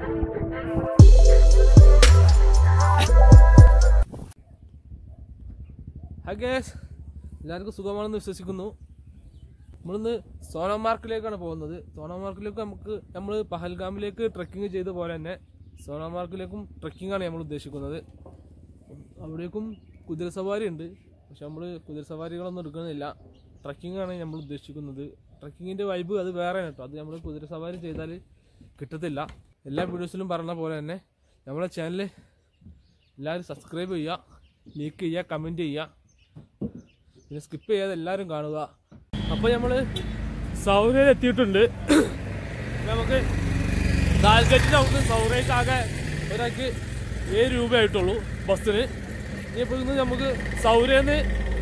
Hi guys എല്ലാവർക്കും സുഖമാണെന്ന് വിശ്വസിക്കുന്നു നമ്മളിന്ന് സോണമാർക്കിലേക്കാണ് പോകുന്നത് സോണമാർക്കിലേക്ക് നമുക്ക് നമ്മൾ പഹൽഗാമിലേക്ക് ട്രക്കിംഗ് ചെയ്ത പോലെ തന്നെ സോണമാർക്കിലേക്കും ട്രക്കിംഗ് ആണ് നമ്മൾ ഉദ്ദേശിക്കുന്നത് അവിടേക്കും കുതിരസവാരി ഉണ്ട് പക്ഷെ നമ്മൾ കുതിരസവാരികളൊന്നും എടുക്കുന്നില്ല ട്രക്കിംഗ് ആണ് നമ്മൾ ഉദ്ദേശിക്കുന്നത് ട്രക്കിങ്ങിൻ്റെ വൈബ് അത് വേറെ കേട്ടോ അത് നമ്മൾ കുതിരസവാരി ചെയ്താൽ കിട്ടത്തില്ല എല്ലാ വീഡിയോസിലും പറഞ്ഞ പോലെ തന്നെ നമ്മളെ ചാനൽ എല്ലാവരും സബ്സ്ക്രൈബ് ചെയ്യുക ലൈക്ക് ചെയ്യുക കമൻറ്റ് ചെയ്യുക പിന്നെ സ്കിപ്പ് ചെയ്യാതെ എല്ലാവരും കാണുക അപ്പോൾ നമ്മൾ സൗരയിൽ എത്തിയിട്ടുണ്ട് നമുക്ക് കാൽക്കറ്റിൻ്റെ അവിടുന്ന് സൗരയ്ക്ക് ആകെ ഒരാൾക്ക് ഏഴ് രൂപയായിട്ടുള്ളൂ ബസ്സിന് ഇനിയിപ്പോൾ ഇന്ന് നമുക്ക് സൗരന്ന്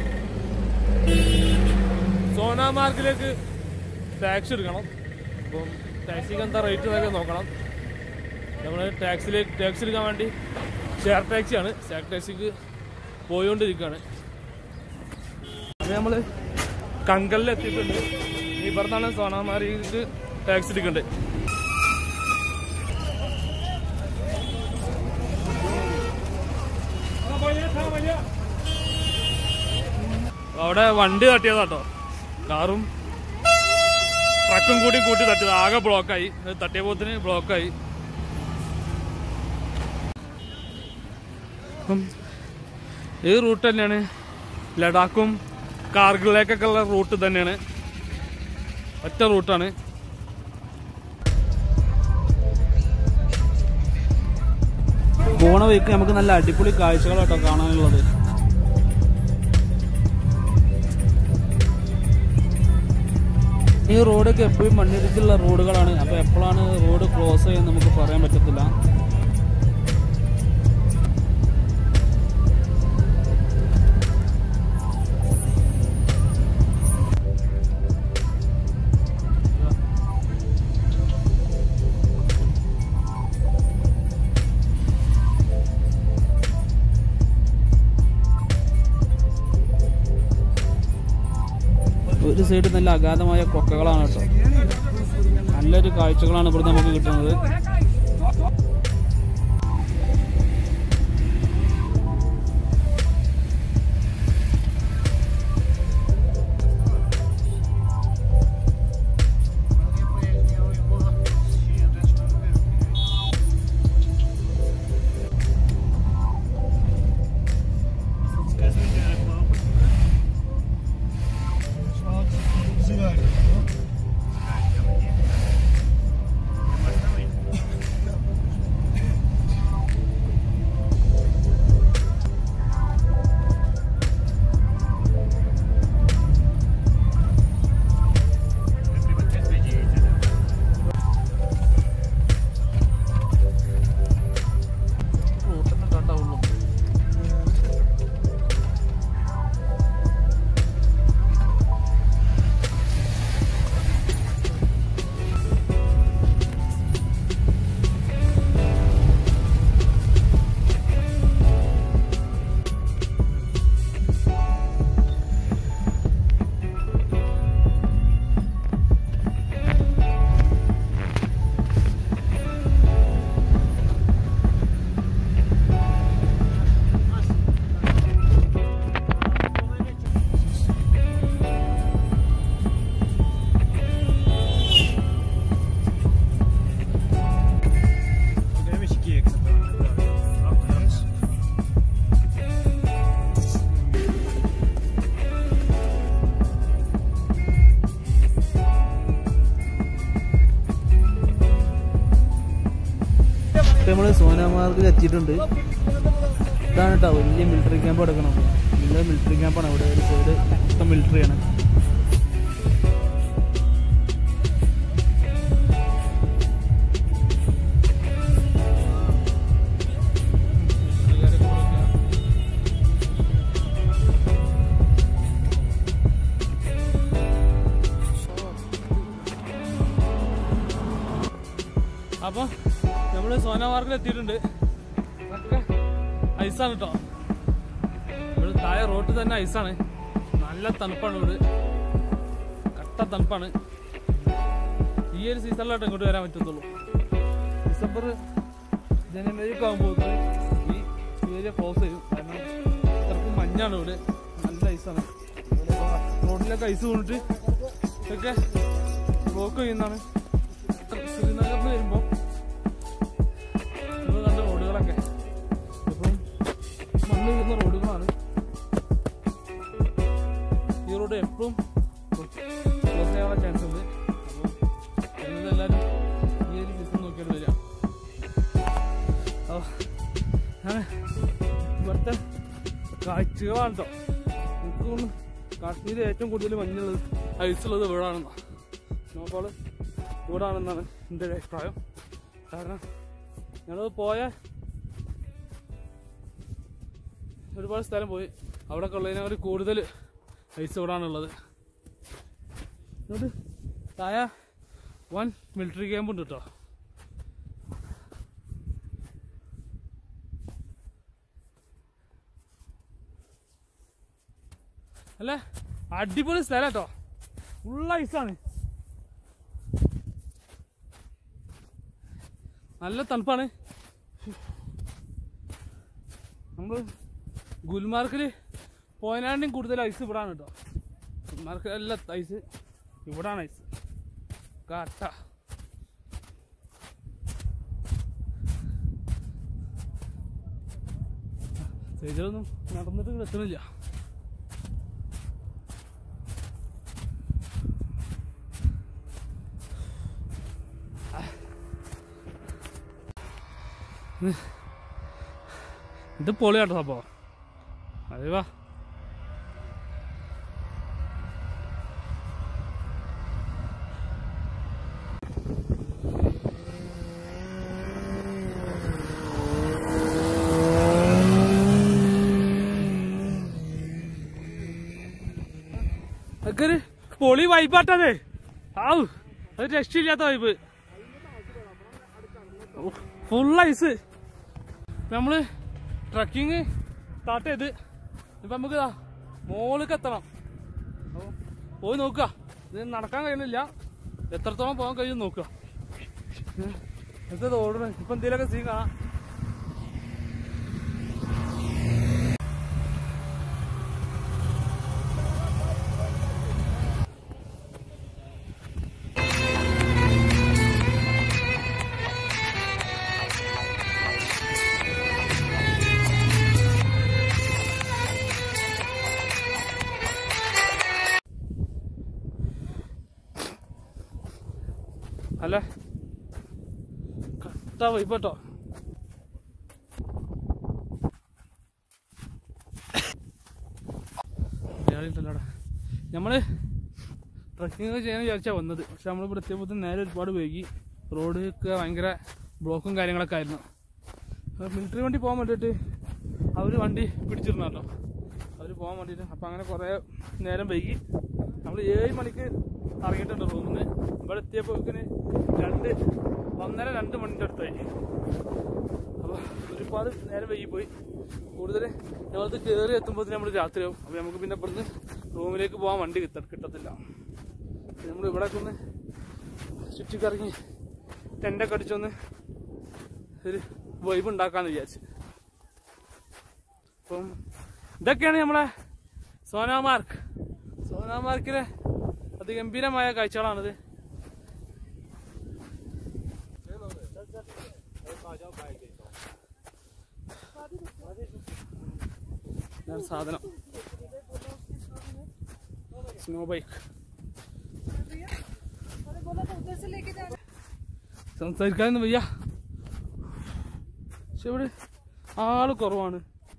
സോനാമാർഗിലേക്ക് ടാക്സി എടുക്കണം അപ്പം ടാക്സിക്ക് എന്താ റേറ്റ് എന്നൊക്കെ നോക്കണം നമ്മൾ ടാക്സിയിലേക്ക് ടാക്സി എടുക്കാൻ വേണ്ടി ഷെയർ ടാക്സിയാണ് ഷെയർ ടാക്സിക്ക് പോയിക്കൊണ്ടിരിക്കുകയാണ് അത് നമ്മൾ കങ്കലിൽ എത്തിയിട്ടുണ്ട് ഈ ഇപ്പുറത്താണ് സോനാമാരിക്ക് ടാക്സി എടുക്കേണ്ടത് അവിടെ വണ്ടി തട്ടിയതാട്ടോ കാറും ട്രക്കും കൂടി കൂട്ടി തട്ടിയത് ആകെ ബ്ലോക്കായി തട്ടിയപ്പോത്തിന് ബ്ലോക്കായി അപ്പം ഈ റൂട്ട് തന്നെയാണ് ലഡാക്കും കാർഗിലേക്കൊക്കെ ഉള്ള റൂട്ട് തന്നെയാണ് ഒറ്റ റൂട്ടാണ് പോണ വഴിക്ക് നമുക്ക് നല്ല അടിപൊളി കാഴ്ചകളാട്ടോ കാണാനുള്ളത് ഈ റോഡൊക്കെ എപ്പോഴും മണ്ണിടിച്ചുള്ള റോഡുകളാണ് അപ്പൊ എപ്പോഴാണ് റോഡ് ക്ലോസ് ചെയ്യുന്നത് നമുക്ക് പറയാൻ പറ്റത്തില്ല ഒരു സൈഡ് നല്ല അഗാധമായ കൊക്കകളാണ് കേട്ടോ നല്ലൊരു കാഴ്ചകളാണ് ഇവിടെ നമുക്ക് കിട്ടുന്നത് റൂട്ടൊക്കെ കണ്ടാവുള്ളൂ ഇപ്പൊ നമ്മള് സോനാമാർഗിൽ എത്തിയിട്ടുണ്ട് ഇതാണ് കേട്ടോ വലിയ മിലിറ്ററി ക്യാമ്പ് എടുക്കണം വലിയ മിലിറ്ററി ക്യാമ്പാണ് അവിടെ ഒരു സൈഡ് മൊത്തം മിലിറ്ററിയാണ് അപ്പൊ നമ്മള് സോനാമാർഗിൽ എത്തിയിട്ടുണ്ട് ഇതൊക്കെ ഐസാണ് കേട്ടോ ഇവിടെ താഴെ റോഡ് തന്നെ ഐസാണ് നല്ല തണുപ്പാണ് ഇവിടെ കട്ട തണുപ്പാണ് ഈ ഒരു സീസണിലോട്ട് ഇങ്ങോട്ട് വരാൻ പറ്റത്തുള്ളൂ ഡിസംബർ ജനുവരി ഒക്കെ ആകുമ്പോൾ ഈ ഏരിയ ക്ലോസ് ചെയ്യും കാരണം ഇത്രക്കും മഞ്ഞാണ് ഇവിടെ നല്ല ഐസാണ് റോഡിലൊക്കെ ഐസ് വീണിട്ട് ഇതൊക്കെ ബ്ലോക്ക് ചെയ്യുന്നതാണ് ശ്രീനഗറിൽ വരുമ്പോൾ നമ്മൾ കണ്ട റോഡുകളൊക്കെ ഇപ്പം മണ്ണ് വീഴുന്ന റോഡുകളാണ് ഈ റോഡ് എപ്പോഴും ക്ലോസ് ചെയ്യാനുള്ള ചാൻസ് ഉണ്ട് അപ്പോൾ വരുന്നത് എല്ലാവരും ഈ ഒരു സീസൺ നോക്കിയാണ് വരിക ഓ ഞാൻ ഇവിടുത്തെ കാഴ്ചകളാണ് കേട്ടോ എനിക്ക് തോന്നുന്നു കാശ്മീരിൽ ഏറ്റവും കൂടുതൽ മഞ്ഞുള്ളത് ഐസുള്ളത് ഇവിടാണെന്നാണ് സ്നോഫോള് ഇവിടാണെന്നാണ് എൻ്റെ ഒരു അഭിപ്രായം കാരണം ഞങ്ങൾ പോയ ഒരുപാട് സ്ഥലം പോയി അവിടെ ഉള്ളതിനേക്കാൾ കൂടുതൽ ഐസ് ഇവിടാണുള്ളത് എന്നിട്ട് തായ വൺ മിലിറ്ററി ക്യാമ്പ് ഉണ്ട് കേട്ടോ അല്ല അടിപൊളി സ്ഥലം കേട്ടോ ഫുൾ ഐസാണ് നല്ല തണുപ്പാണ് നമ്മൾ ഗുൽമാർക്കിൽ പോയനാണ്ടും കൂടുതൽ ഐസ് ഇവിടാണ് കേട്ടോ ഗുൽമാർക്കിൽ എല്ലാ ഐസ് ഇവിടാണ് ഐസ് കാട്ട സൈഡിലൊന്നും നടന്നിട്ട് ഇവിടെ എത്തണില്ല ഇത് പൊളിയാട്ടോ സംഭവം അതെ വാ അതൊക്കെ ഒരു പൊളി വൈബാട്ടത് ആവ് അത് രക്ഷയില്ലാത്ത വൈബ് ഫുൾ ഐസ് നമ്മള് ട്രക്കിങ് സ്റ്റാർട്ട് ചെയ്ത് ഇപ്പൊ നമുക്ക് ഇതാ മോളിലേക്ക് എത്തണം അപ്പൊ പോയി നോക്കുക ഇത് നടക്കാൻ കഴിയുന്നില്ല എത്രത്തോളം പോകാൻ കഴിയും നോക്കുക എന്തത് ഓടണം ഇപ്പൊ എന്തെങ്കിലുമൊക്കെ സീൻ കാണാം അല്ല കട്ട വൈപ്പട്ടോ നമ്മള് ട്രക്കിംഗ് ചെയ്യാൻ വിചാരിച്ചാ വന്നത് പക്ഷെ നമ്മൾ ഇവിടെ എത്തിയപ്പോൾ നേരെ ഒരുപാട് വൈകി റോഡ് ഒക്കെ ഭയങ്കര ബ്ലോക്കും കാര്യങ്ങളൊക്കെ ആയിരുന്നു മിലിറ്ററി വണ്ടി പോകാൻ വേണ്ടിയിട്ട് അവർ വണ്ടി പിടിച്ചിരുന്നല്ലോ അവർ പോകാൻ വേണ്ടിയിട്ട് അപ്പം അങ്ങനെ കുറേ നേരം വൈകി നമ്മൾ ഏഴ് മണിക്ക് ഇറങ്ങിയിട്ടുണ്ട് റൂമിൽ നിന്ന് ഇവിടെ എത്തിയപ്പോൾ രണ്ട് ഒന്നര രണ്ട് മണിൻ്റെ അടുത്തായി അപ്പോൾ ഒരുപാട് നേരം വൈകി പോയി കൂടുതൽ ഞങ്ങളത് കയറി എത്തുമ്പോൾ നമ്മൾ രാത്രിയാവും അപ്പോൾ നമുക്ക് പിന്നെ ഇവിടുന്ന് റൂമിലേക്ക് പോകാൻ വണ്ടി കിട്ട കിട്ടത്തില്ല നമ്മൾ ഇവിടെ ഒന്ന് ചുറ്റിക്കറങ്ങി ടെൻ്റൊക്കെ അടിച്ചൊന്ന് ഒരു വൈബ് ഉണ്ടാക്കാന്ന് വിചാരിച്ചു അപ്പം ഇതൊക്കെയാണ് നമ്മളെ സോനാമാർക്ക് സോനാമാർക്കിലെ അതിഗംഭീരമായ കാഴ്ചകളാണിത് ഇതാണ് സാധനം സ്നോ ബൈക്ക് സംസാരിക്കാനൊന്നും വയ്യ പക്ഷെ ഇവിടെ ആള് കുറവാണ്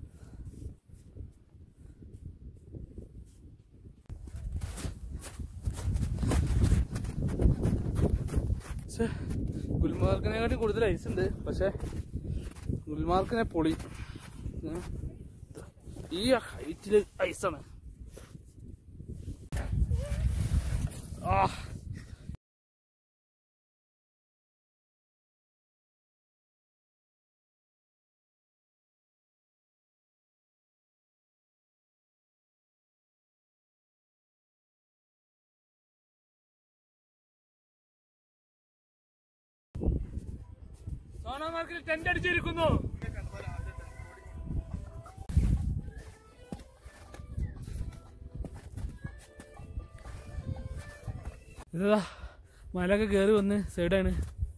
പക്ഷെ ഗുൽമാർക്കിനെക്കാട്ടി കൂടുതൽ ഐസ് ഉണ്ട് പക്ഷെ ഗുൽമാർക്കിനെ പൊളി ഉം. ഈ ഹൈറ്റില് ഐസാണ് ആ സോനാമാർക്കിൽ ടെന്റ് അടിച്ചിരിക്കുന്നു ഇതാ മലയൊക്കെ കയറി വന്ന് സൈഡാണ്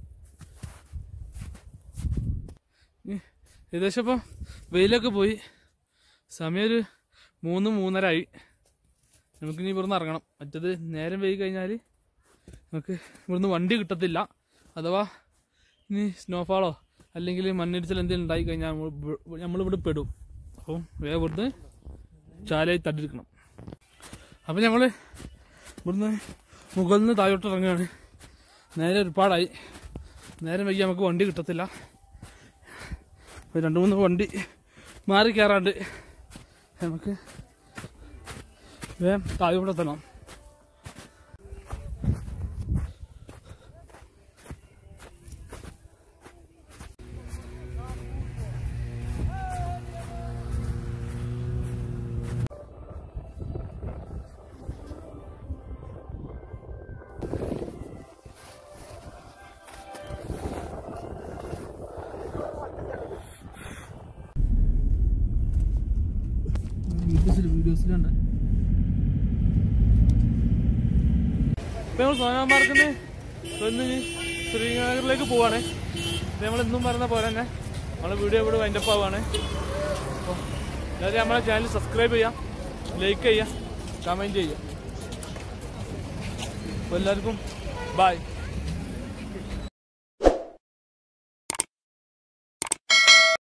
ഇനി ഏകദേശം ഇപ്പം വെയിലൊക്കെ പോയി സമയം ഒരു മൂന്ന് മൂന്നര ആയി നമുക്കിനി ഇവിടുന്ന് ഇറങ്ങണം മറ്റത് നേരം വൈകി കഴിഞ്ഞാൽ നമുക്ക് ഇവിടുന്ന് വണ്ടി കിട്ടത്തില്ല അഥവാ ഇനി സ്നോഫാളോ അല്ലെങ്കിൽ മണ്ണിടിച്ചിൽ എന്തെങ്കിലും ഉണ്ടായി കഴിഞ്ഞാൽ നമ്മൾ ഇവ- നമ്മളിവിടെ പെടും അപ്പം വേഗം ഇവിടുന്ന് ചാലയായി തട്ടിരിക്കണം അപ്പം ഞങ്ങൾ ഇവിടുന്ന് മുകളിൽ നിന്ന് താഴോട്ട് ഇറങ്ങുകയാണ് നേരെ ഒരുപാടായി നേരം വൈകി നമുക്ക് വണ്ടി കിട്ടത്തില്ല അപ്പോൾ രണ്ട് മൂന്ന് വണ്ടി മാറി കയറാണ്ട് നമുക്ക് വേഗം താഴോട്ട് എത്തണം വീഡിയോസിൽ വീഡിയോസിലുണ്ട് ഇപ്പൊ നമ്മൾ സോനാമാർക്കിന് ഒന്ന് ശ്രീനഗറിലേക്ക് പോവാണ് നമ്മൾ ഇന്നും പറഞ്ഞ പോലെ തന്നെ നമ്മളെ വീഡിയോ ഇവിടെ വൈൻഡപ്പ് ആവുകയാണ് അപ്പോൾ എല്ലാവരും നമ്മളെ ചാനൽ സബ്സ്ക്രൈബ് ചെയ്യാം ലൈക്ക് ചെയ്യാം കമൻറ്റ് ചെയ്യാം അപ്പോൾ എല്ലാവർക്കും ബായ്